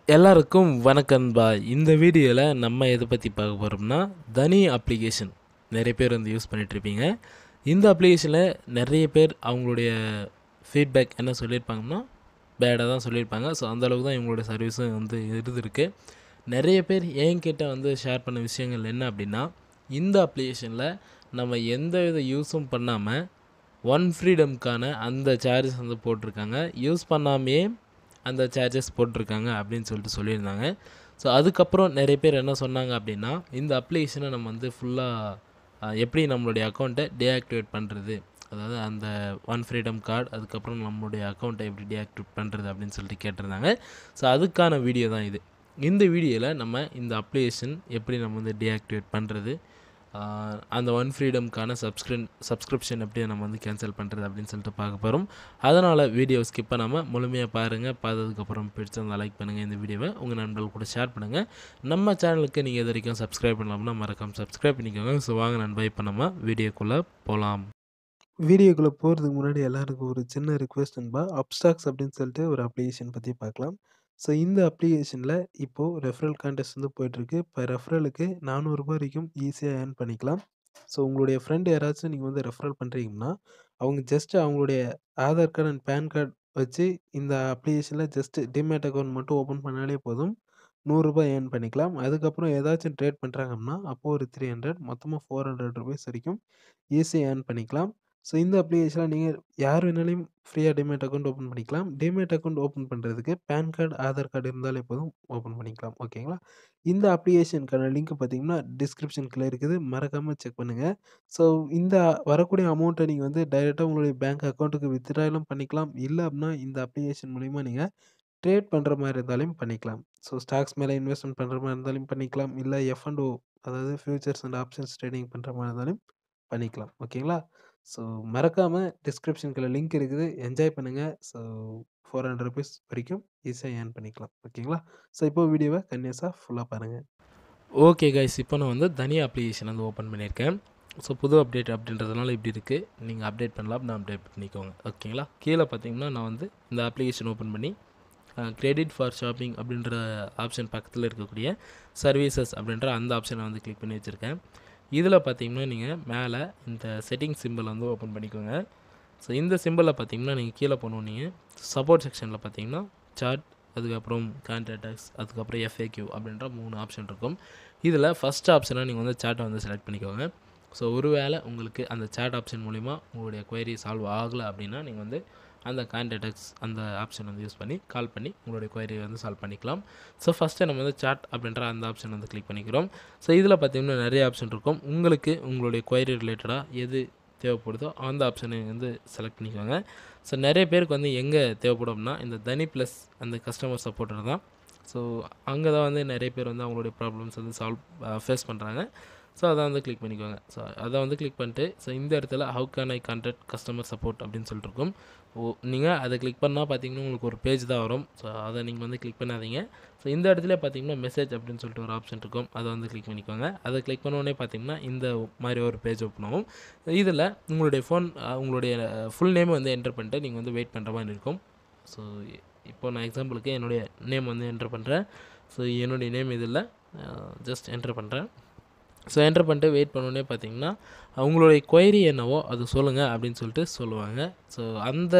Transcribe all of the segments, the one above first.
எல்லாருக்கும் வணக்கம்பா இந்த வீடியோவில் நம்ம எதை பற்றி பார்க்க போகிறோம்னா தனி அப்ளிகேஷன் நிறைய பேர் வந்து யூஸ் பண்ணிகிட்ருப்பீங்க இந்த அப்ளிகேஷனில் நிறைய பேர் அவங்களுடைய ஃபீட்பேக் என்ன சொல்லியிருப்பாங்கன்னா பேடாக தான் சொல்லியிருப்பாங்க ஸோ அந்தளவுக்கு தான் இவங்களுடைய சர்வீஸும் வந்து இருந்திருக்கு நிறைய பேர் என்கிட்ட வந்து ஷேர் பண்ண விஷயங்கள் என்ன அப்படின்னா இந்த அப்ளிகேஷனில் நம்ம எந்த வித யூஸும் பண்ணாமல் ஒன் ஃப்ரீடம்க்கான அந்த சார்ஜஸ் வந்து போட்டிருக்காங்க யூஸ் பண்ணாமையே அந்த சார்ஜஸ் போட்டிருக்காங்க அப்படின்னு சொல்லிட்டு சொல்லியிருந்தாங்க ஸோ அதுக்கப்புறம் நிறைய பேர் என்ன சொன்னாங்க அப்படின்னா இந்த அப்ளிகேஷனை நம்ம வந்து ஃபுல்லாக எப்படி நம்மளுடைய அக்கௌண்ட்டை டீஆக்டிவேட் பண்ணுறது அதாவது அந்த ஒன் ஃப்ரீடம் கார்டு அதுக்கப்புறம் நம்மளுடைய அக்கௌண்ட்டை எப்படி டீஆக்டிவேட் பண்ணுறது அப்படின்னு சொல்லிட்டு கேட்டிருந்தாங்க ஸோ அதுக்கான வீடியோ தான் இது இந்த வீடியோவில் நம்ம இந்த அப்ளிகேஷன் எப்படி நம்ம வந்து டீஆக்டிவேட் பண்ணுறது ஆஹ் அந்த ஒன் ஃப்ரீடம்க்கான சப்ஸ்கிரின் சப்ஸ்கிரிப்ஷன் எப்படி நம்ம வந்து கேன்சல் பண்ணுறது அப்படின்னு சொல்லிட்டு பார்க்க போகிறோம் அதனால் வீடியோ ஸ்கிப் பண்ணாமல் முழுமையாக பாருங்கள் பார்த்ததுக்கப்புறம் பிடிச்சிருந்தா லைக் பண்ணுங்கள் இந்த வீடியோவை உங்கள் நண்பர்கள் கூட ஷேர் பண்ணுங்கள் நம்ம சேனலுக்கு நீங்கள் இது வரைக்கும் சப்ஸ்கிரைப் பண்ணலாம்னா மறக்காம சப்ஸ்கிரைப் பண்ணிக்கோங்க ஸோ வாங்க நண்பா இப்போ நம்ம வீடியோக்குள்ளே போகலாம் வீடியோக்குள்ளே போகிறதுக்கு முன்னாடி எல்லாருக்கும் ஒரு சின்ன ரிக்வெஸ்ட் நண்பா அப்ஸ்டாக்ஸ் அப்படின்னு சொல்லிட்டு ஒரு அப்ளிகேஷன் பற்றி பார்க்கலாம் ஸோ இந்த அப்ளிகேஷனில் இப்போது ரெஃபரல் கான்டெஸ்ட் வந்து போயிட்டுருக்கு இப்போ ரெஃபரலுக்கு நானூறுரூபா வரைக்கும் ஈஸியாக ஏர்ன் பண்ணிக்கலாம் ஸோ உங்களுடைய ஃப்ரெண்ட் யாராச்சும் நீங்கள் வந்து ரெஃபரல் பண்ணுறீங்கன்னா அவங்க ஜஸ்ட் அவங்களுடைய Aadhaar card and PAN card வச்சு இந்த அப்ளிகேஷனில் ஜஸ்ட் டிமேட் அக்கௌண்ட் மட்டும் ஓப்பன் பண்ணாலே போதும் நூறுரூபா ஏர்ன் பண்ணிக்கலாம் அதுக்கப்புறம் ஏதாச்சும் ட்ரேட் பண்ணுறாங்கன்னா அப்போது ஒரு த்ரீ ஹண்ட்ரட் மொத்தமாக ஃபோர் ஹண்ட்ரட் ருபீஸ் வரைக்கும் ஈஸியாக ஏர்ன் பண்ணிக்கலாம் ஸோ இந்த அப்ளிகேஷனில் நீங்கள் யார் வேணாலையும் ஃப்ரீயாக டிமேட் அக்கௌண்ட் ஓப்பன் பண்ணிக்கலாம் டிமேட் அக்கௌண்ட் ஓப்பன் பண்ணுறதுக்கு பேன் கார்டு ஆதார் கார்டு இருந்தாலே போதும் ஓப்பன் பண்ணிக்கலாம் ஓகேங்களா இந்த அப்ளிகேஷனுக்கான லிங்க் பார்த்தீங்கன்னா டிஸ்கிரிப்ஷனுக்குள்ளே இருக்குது மறக்காமல் செக் பண்ணுங்கள் ஸோ இந்த வரக்கூடிய அமௌண்ட்டை நீங்கள் வந்து டைரெக்டாக உங்களுடைய பேங்க் அக்கௌண்ட்டுக்கு வித்ட்ராயலும் பண்ணிக்கலாம் இல்லை அப்படின்னா இந்த அப்ளிகேஷன் மூலிமா நீங்கள் ட்ரேட் பண்ணுற மாதிரி இருந்தாலும் பண்ணிக்கலாம் ஸோ ஸ்டாக்ஸ் மேலே இன்வெஸ்ட்மெண்ட் பண்ணுற மாதிரி இருந்தாலும் பண்ணிக்கலாம் இல்லை எஃப் அண்ட் ஓ அதாவது ஃபியூச்சர்ஸ் அண்ட் ஆப்ஷன்ஸ் ட்ரேடிங் பண்ணுற மாதிரி இருந்தாலும் பண்ணிக்கலாம் ஓகேங்களா ஸோ மறக்காமல் டிஸ்கிரிப்ஷனுக்குள்ள லிங்க் இருக்குது என்ஜாய் பண்ணுங்கள் ஸோ ஃபோர் ஹண்ட்ரட் ருபீஸ் வரைக்கும் ஈஸியாக ஏர்ன் பண்ணிக்கலாம் ஓகேங்களா ஸோ இப்போ வீடியோவை கன்னியஸாக ஃபுல்லாக பாருங்கள் ஓகே கைஸ் இப்போ நான் வந்து தனி அப்ளிகேஷன் வந்து ஓப்பன் பண்ணியிருக்கேன் ஸோ புது அப்டேட் அப்படின்றதுனால இப்படி இருக்குது நீங்கள் அப்டேட் பண்ணலாம் நான் அப்டேட் பண்ணிக்கோங்க ஓகேங்களா கீழே பார்த்தீங்கன்னா நான் வந்து இந்த அப்ளிகேஷன் ஓப்பன் பண்ணி கிரெடிட் ஃபார் ஷாப்பிங் அப்படின்ற ஆப்ஷன் பக்கத்தில் இருக்கக்கூடிய சர்வீசஸ் அப்படின்ற அந்த ஆப்ஷனை வந்து கிளிக் பண்ணி வச்சுருக்கேன் இதில் பார்த்தீங்கன்னா நீங்கள் மேலே இந்த செட்டிங் சிம்பிள் வந்து ஓப்பன் பண்ணிக்கோங்க ஸோ இந்த சிம்பிளில் பார்த்தீங்கன்னா நீங்கள் கீழே போனோன்னே சப்போர்ட் செக்ஷனில் பார்த்தீங்கன்னா சார்ட் அதுக்கப்புறம் கான்டாக்டர்ஸ் அதுக்கப்புறம் எஃப்ஏக்யூ அப்படின்ற மூணு ஆப்ஷன் இருக்கும் இதில் ஃபஸ்ட் ஆப்ஷனை நீங்கள் வந்து சார்ட்டை வந்து செலக்ட் பண்ணிக்கோங்க ஸோ ஒருவேளை உங்களுக்கு அந்த சாட் ஆப்ஷன் மூலிமா உங்களுடைய query சால்வ் ஆகலை அப்படின்னா நீங்கள் வந்து அந்த கான்டாக்டர்ஸ் அந்த ஆப்ஷன் வந்து யூஸ் பண்ணி கால் பண்ணி உங்களுடைய query வந்து சால்வ் பண்ணிக்கலாம் ஸோ ஃபஸ்ட்டு நம்ம வந்து சாட் அப்படின்ற அந்த ஆப்ஷன் வந்து கிளிக் பண்ணிக்கிறோம் ஸோ இதில் பார்த்தீங்கன்னா நிறைய ஆப்ஷன் இருக்கும் உங்களுக்கு உங்களுடைய query ரிலேட்டடாக எது தேவைப்படுதோ அந்த ஆப்ஷனை வந்து செலக்ட் பண்ணிக்கோங்க ஸோ நிறைய பேருக்கு வந்து எங்கே தேவைப்படும்னா இந்த தனி ப்ளஸ் அந்த கஸ்டமர் சப்போர்ட்டர் தான் ஸோ அங்கே தான் வந்து நிறைய பேர் வந்து அவங்களுடைய ப்ராப்ளம்ஸ் வந்து சால்வ் ஃபேஸ் பண்ணுறாங்க ஸோ அதை வந்து கிளிக் பண்ணிக்கோங்க ஸோ அதை வந்து கிளிக் பண்ணிட்டு ஸோ இந்த இடத்துல how can I contact customer support அப்படின்னு சொல்லிட்டு இருக்கும் ஓ நீங்கள் அதை கிளிக் பண்ணால் பார்த்தீங்கன்னா உங்களுக்கு ஒரு பேஜ் தான் வரும் ஸோ அதை நீங்கள் வந்து கிளிக் பண்ணாதீங்க ஸோ இந்த இடத்துல பார்த்தீங்கன்னா மெசேஜ் அப்படின்னு சொல்லிட்டு ஒரு ஆப்ஷன் இருக்கும் அதை வந்து கிளிக் பண்ணிக்கோங்க அதை கிளிக் பண்ணோடனே பார்த்தீங்கன்னா இந்த மாதிரி ஒரு பேஜ் ஓப்பன் ஆகும் இதில் உங்களுடைய ஃபோன் உங்களுடைய ஃபுல் நேம் வந்து என்டர் பண்ணிட்டு நீங்கள் வந்து வெயிட் பண்ணுற மாதிரி இருக்கும் ஸோ இப்போ நான் எக்ஸாம்பிளுக்கு என்னுடைய நேம் வந்து என்டர் பண்ணுறேன் ஸோ என்னுடைய நேம் இதில் ஜஸ்ட் என்டர் பண்ணுறேன் ஸோ என்டர் பண்ணிட்டு வெயிட் பண்ணோடனே பார்த்தீங்கன்னா அவங்களுடைய கொயரி என்னவோ அது சொல்லுங்கள் அப்படின்னு சொல்லிட்டு சொல்லுவாங்க ஸோ அந்த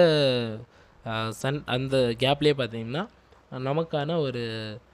அஹ், சன் அந்த கேப்லேயே பார்த்தீங்கன்னா நமக்கான ஒரு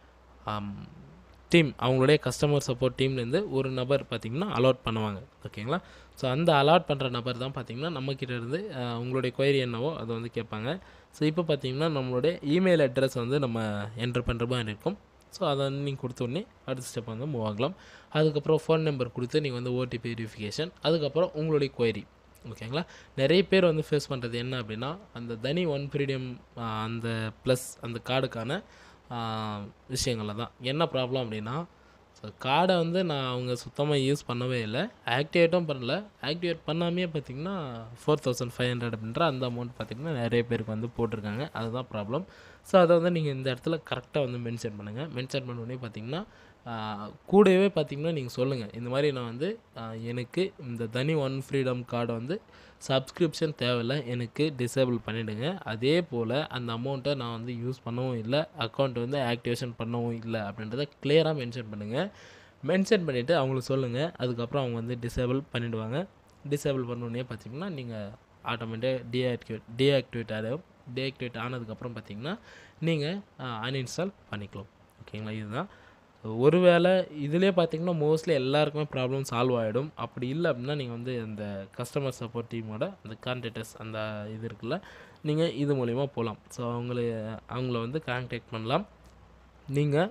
டீம் அவங்களுடைய கஸ்டமர் சப்போர்ட் டீம்லேருந்து ஒரு நபர் பார்த்திங்கன்னா அலாட் பண்ணுவாங்க ஓகேங்களா ஸோ அந்த அலாட் பண்ணுற நபர் தான் பார்த்திங்கன்னா நம்மக்கிட்ட இருந்து அஹ், உங்களுடைய கொயரி என்னவோ அதை வந்து கேட்பாங்க ஸோ இப்போ பார்த்தீங்கன்னா நம்மளுடைய இமெயில் அட்ரஸ் வந்து நம்ம என்டர் பண்ணுற மாதிரி இருக்கும் ஸோ அதை வந்து நீங்கள் கொடுத்தோடனே அடுத்த ஸ்டெப் வந்து மூவ் ஆகலாம் அதுக்கப்புறம் ஃபோன் நம்பர் கொடுத்து நீங்கள் வந்து ஓடிபி வெரிஃபிகேஷன் அதுக்கப்புறம் உங்களுடைய கொயரி ஓகேங்களா நிறைய பேர் வந்து ஃபேஸ் பண்ணுறது என்ன அப்படின்னா அந்த தனி ஒன் ஃப்ரீடம் அந்த ப்ளஸ் அந்த கார்டுக்கான விஷயங்களில் தான் என்ன ப்ராப்ளம் அப்படின்னா ஸோ கார்டை வந்து நான் அவங்க சுத்தமாக யூஸ் பண்ணவே இல்லை ஆக்டிவேட்டும் பண்ணல ஆக்டிவேட் பண்ணாமே பார்த்தீங்கன்னா ஃபோர் தௌசண்ட் ஃபைவ் ஹண்ட்ரட் அப்படின்ற அந்த அமௌண்ட் பார்த்திங்கன்னா நிறைய பேருக்கு வந்து போட்டிருக்காங்க அதுதான் ப்ராப்ளம் ஸோ அதை வந்து நீங்கள் இந்த இடத்துல கரெக்டாக வந்து மென்ஷன் பண்ணுங்கள் மென்ஷன் பண்ணோடனே பார்த்தீங்கன்னா கூடவே பார்த்தீங்கன்னா நீங்கள் சொல்லுங்கள் இந்த மாதிரி நான் வந்து ஆ, எனக்கு இந்த தனி ஒன் ஃப்ரீடம் கார்டை வந்து சப்ஸ்கிரிப்ஷன் தேவையில்லை எனக்கு டிசேபிள் பண்ணிவிடுங்க அதே போல் அந்த அமௌண்ட்டை நான் வந்து யூஸ் பண்ணவும் இல்லை அக்கௌண்ட் வந்து ஆக்டிவேஷன் பண்ணவும் இல்லை அப்படின்றத கிளியராக மென்ஷன் பண்ணுங்கள் மென்ஷன் பண்ணிவிட்டு அவங்களுக்கு சொல்லுங்கள் அதுக்கப்புறம் அவங்க வந்து டிசேபிள் பண்ணிவிடுவாங்க டிசேபிள் பண்ணோடனே பார்த்தீங்கன்னா நீங்கள் ஆட்டோமேட்டிக்காக டீஆக்டிவேட் டீஆக்டிவேட் ஆகிடும் டீஆக்டிவேட் ஆனதுக்கப்புறம் பார்த்தீங்கன்னா நீங்கள் அன்இன்ஸ்டால் பண்ணிக்கலாம் ஓகேங்களா இதுதான் ஒருவேளை இதிலே பார்த்தீங்கன்னா மோஸ்ட்லி எல்லாருக்குமே ப்ராப்ளம் சால்வ் ஆகிடும் அப்படி இல்லை அப்படின்னா நீங்கள் வந்து அந்த கஸ்டமர் சப்போர்ட் டீமோட அந்த கான்டாக்டர்ஸ் அந்த இது இருக்குல்ல நீங்கள் இது மூலிமா போகலாம் ஸோ அவங்கள அவங்கள வந்து கான்டாக்ட் பண்ணலாம் நீங்கள்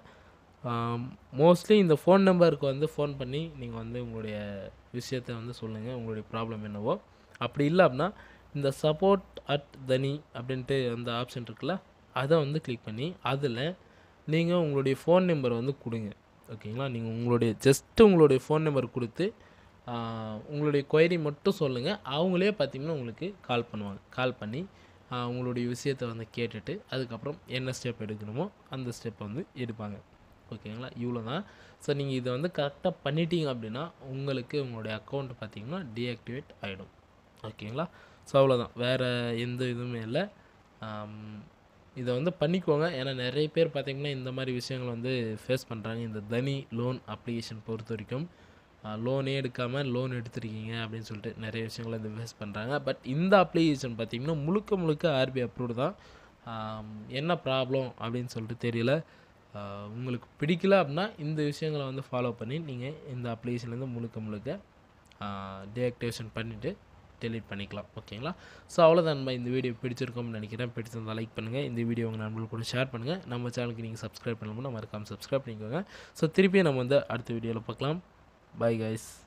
மோஸ்ட்லி இந்த ஃபோன் நம்பருக்கு வந்து ஃபோன் பண்ணி நீங்கள் வந்து உங்களுடைய விஷயத்தை வந்து சொல்லுங்கள் உங்களுடைய ப்ராப்ளம் என்னவோ அப்படி இல்லை அப்படின்னா இந்த சப்போர்ட் அட் தனி அப்படின்ட்டு அந்த ஆப்ஷன் இருக்குல்ல அதை வந்து கிளிக் பண்ணி அதில் நீங்கள் உங்களுடைய ஃபோன் நம்பர் வந்து கொடுங்க ஓகேங்களா நீங்கள் உங்களுடைய ஜஸ்ட்டு உங்களுடைய ஃபோன் நம்பர் கொடுத்து ஆஹ், உங்களுடைய கொயரி மட்டும் சொல்லுங்கள் அவங்களே பார்த்தீங்கன்னா உங்களுக்கு கால் பண்ணுவாங்க கால் பண்ணி ஆஹ், உங்களுடைய விஷயத்தை வந்து கேட்டுட்டு அதுக்கப்புறம் என்ன ஸ்டெப் எடுக்கணுமோ அந்த ஸ்டெப்பை வந்து எடுப்பாங்க ஓகேங்களா இவ்வளோ தான் ஸோ நீங்கள் இதை வந்து கரெக்டாக பண்ணிட்டீங்க அப்படின்னா உங்களுக்கு உங்களுடைய அக்கௌண்ட் பார்த்தீங்கன்னா டீஆக்டிவேட் ஆகிடும் ஓகேங்களா ஸோ அவ்வளோதான் வேறு எந்த இதுவுமே இல்லை ஆம், இதை வந்து பண்ணிக்கோங்க ஏன்னா நிறைய பேர் பார்த்தீங்கன்னா இந்த மாதிரி விஷயங்கள் வந்து ஃபேஸ் பண்ணுறாங்க இந்த தனி லோன் அப்ளிகேஷன் பொறுத்த வரைக்கும் லோனே எடுக்காமல் லோன் எடுத்திருக்கீங்க அப்படின்னு சொல்லிட்டு நிறைய விஷயங்களை வந்து ஃபேஸ் பண்ணுறாங்க பட் இந்த அப்ளிகேஷன் பார்த்தீங்கன்னா முழுக்க முழுக்க ஆர்பிஐ அப்ரூவ்டு தான் ஆம், என்ன ப்ராப்ளம் அப்படின்னு சொல்லிட்டு தெரியல ஆஹ், உங்களுக்கு பிடிக்கல அப்படின்னா இந்த விஷயங்களை வந்து ஃபாலோ பண்ணி நீங்கள் இந்த அப்ளிகேஷன்லேருந்து முழுக்க முழுக்க டீஆக்டிவேஷன் பண்ணிவிட்டு டெலீட் பண்ணிக்கலாம் ஓகேங்களா ஸோ அவ்வளோதான் நண்பா இந்த வீடியோ பிடிச்சிருக்கோம்னு நினைக்கிறேன் பிடிச்சிருந்தா லைக் பண்ணுங்கள் இந்த வீடியோ உங்கள் நண்பர்களுக்கு கூட ஷேர் பண்ணுங்கள் நம்ம சேனலுக்கு நீங்கள் சப்ஸ்கிரைப் பண்ணணும்னா மறக்காமல் சப்ஸ்கிரைப் பண்ணிக்கோங்க ஸோ திருப்பியும் நம்ம வந்து அடுத்த வீடியோவில் பார்க்கலாம் பை கைஸ்